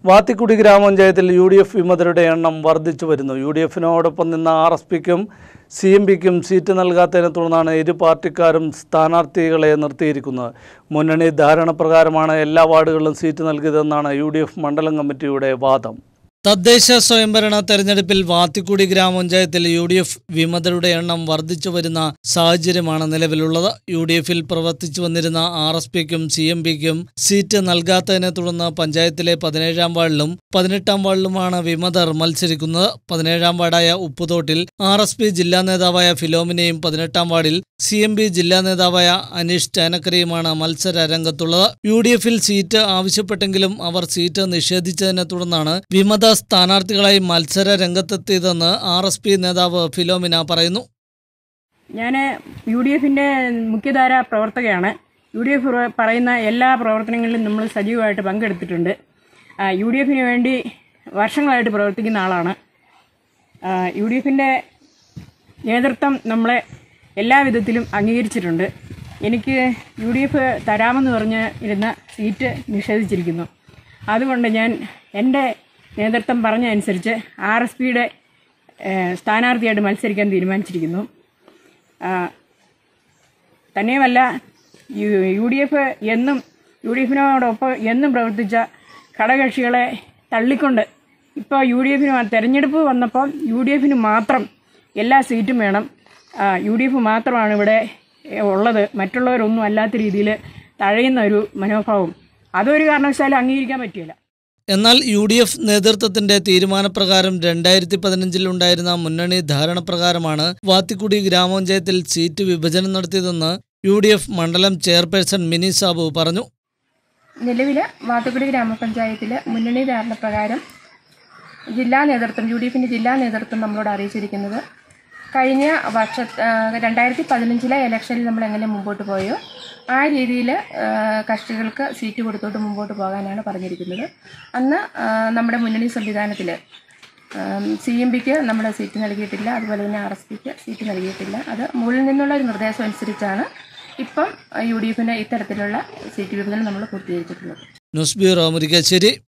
വാത്തിക്കുടി ഗ്രാമപഞ്ചായത്തിൽ U D F വിമതരുടെ എണ്ണം വർദ്ധിച്ചു വരുന്നു യു ഡി എഫിനോടൊപ്പം നിന്ന ആർ എസ് പിക്കും സി എം പിക്കും സീറ്റ് നൽകാത്തതിനെ തുടർന്നാണ് ഇരു പാർട്ടിക്കാരും സ്ഥാനാർത്ഥികളെ നിർത്തിയിരിക്കുന്നത് മുന്നണി ധാരണപ്രകാരമാണ് എല്ലാ വാർഡുകളിലും സീറ്റ് നൽകിയതെന്നാണ് യു ഡി എഫ് മണ്ഡലം കമ്മിറ്റിയുടെ വാദം തദ്ദേശ സ്വയംഭരണ തെരഞ്ഞെടുപ്പിൽ വാത്തിക്കുടി ഗ്രാമപഞ്ചായത്തിൽ യു ഡി എഫ് വിമതരുടെ എണ്ണം വർദ്ധിച്ചു വരുന്ന സാഹചര്യമാണ് നിലവിലുള്ളത് യു ഡി എഫിൽ പ്രവർത്തിച്ചു വന്നിരുന്ന ആർ എസ് പിക്കും സി എം പിക്കും സീറ്റ് നൽകാത്തതിനെ തുടർന്ന് പഞ്ചായത്തിലെ പതിനേഴാം വാർഡിലും പതിനെട്ടാം വാർഡിലുമാണ് വിമതർ മത്സരിക്കുന്നത് പതിനേഴാം വാർഡായ ഉപ്പുതോട്ടിൽ ആർ എസ് പി ജില്ലാ നേതാവായ ഫിലോമിനെയും പതിനെട്ടാം വാർഡിൽ സി എം പി ജില്ലാ നേതാവായ അനീഷ് ചാനക്കരയുമാണ് മത്സര രംഗത്തുള്ളത് യു ഡി എഫിൽ സീറ്റ് ആവശ്യപ്പെട്ടെങ്കിലും അവർ സീറ്റ് നിഷേധിച്ചതിനെ തുടർന്നാണ് വിമത സ്ഥാനാർത്ഥികളായി മത്സര രംഗത്തെത്തിയതെന്ന് ആർ എസ് പി നേതാവ് ഫിലോമിന പറയുന്നു ഞാൻ യു ഡി എഫിൻ്റെ മുഖ്യധാര പ്രവർത്തകയാണ് യു ഡി എഫ് പറയുന്ന എല്ലാ പ്രവർത്തനങ്ങളിലും നമ്മൾ സജീവമായിട്ട് പങ്കെടുത്തിട്ടുണ്ട് ആ, യു ഡി എഫിന് വേണ്ടി വർഷങ്ങളായിട്ട് പ്രവർത്തിക്കുന്ന ആളാണ് ആ, യു ഡി എഫിൻ്റെ നേതൃത്വം നമ്മളെ എല്ലാ വിധത്തിലും അംഗീകരിച്ചിട്ടുണ്ട് എനിക്ക് യു ഡി എഫ് തരാമെന്ന് പറഞ്ഞ് ഇരുന്ന സീറ്റ് നിഷേധിച്ചിരിക്കുന്നു അതുകൊണ്ട് ഞാൻ എൻ്റെ നേതൃത്വം പറഞ്ഞ അനുസരിച്ച് ആർ എസ് പിയുടെ സ്ഥാനാർത്ഥിയായിട്ട് മത്സരിക്കാൻ തീരുമാനിച്ചിരിക്കുന്നു ആ, തന്നെയുമല്ല യു- യു ഡി എഫ് എന്നും യു ഡി എഫിനോടൊപ്പം എന്നും പ്രവർത്തിച്ച ഘടകകക്ഷികളെ തള്ളിക്കൊണ്ട് ഇപ്പോൾ യു ഡി എഫിന് തെരഞ്ഞെടുപ്പ് വന്നപ്പം യു ഡി എഫിന് മാത്രം എല്ലാ സീറ്റും വേണം ആ, യു ഡി എഫ് മാത്രമാണ് ഇവിടെ ഏ, ഉള്ളത് മറ്റുള്ളവരൊന്നും അല്ലാത്ത രീതിയിൽ തഴയുന്ന ഒരു മനോഭാവം അതൊരു കാരണവശാലും അംഗീകരിക്കാൻ പറ്റില്ല എന്നാൽ യു ഡി എഫ് നേതൃത്വത്തിന്റെ തീരുമാനപ്രകാരം രണ്ടായിരത്തി പതിനഞ്ചിൽ ഉണ്ടായിരുന്ന മുന്നണി ധാരണപ്രകാരമാണ് വാത്തിക്കുടി ഗ്രാമപഞ്ചായത്തിൽ സീറ്റ് വിഭജനം നടത്തിയതെന്ന് യു ഡി എഫ് മണ്ഡലം ചെയർപേഴ്സൺ മിനി സാബു പറഞ്ഞു നിലവിൽ വാത്തുക്കുടി ഗ്രാമപഞ്ചായത്തിൽ മുന്നണി ധാരണ പ്രകാരം ജില്ലാ നേതൃത്വം യു ഡി എഫിൻ്റെ ജില്ലാ നേതൃത്വം നമ്മളോട് അറിയിച്ചിരിക്കുന്നത് കഴിഞ്ഞ വർഷ രണ്ടായിരത്തി പതിനഞ്ചിലെ ഇലക്ഷനിൽ നമ്മൾ എങ്ങനെ മുമ്പോട്ട് പോയോ ആ രീതിയിൽ കക്ഷികൾക്ക് സീറ്റ് കൊടുത്തോട്ട് മുമ്പോട്ട് പോകാനാണ് പറഞ്ഞിരിക്കുന്നത് അന്ന് ആ, നമ്മുടെ മുന്നണി സംവിധാനത്തിൽ സി എം പിക്ക് നമ്മുടെ സീറ്റ് നൽകിയിട്ടില്ല അതുപോലെ തന്നെ ആർ എസ് പിക്ക് സീറ്റ് നൽകിയിട്ടില്ല അത് മുകളിൽ നിന്നുള്ള ഒരു നിർദ്ദേശം അനുസരിച്ചാണ് ഇപ്പം യു ഡി എഫിന് ഇത്തരത്തിലുള്ള സീറ്റ് വിഭജനം നമ്മൾ പൂർത്തീകരിച്ചിട്ടുള്ളത് ന്യൂസ് ബ്യൂറോ മുരിക്കാശ്ശേരി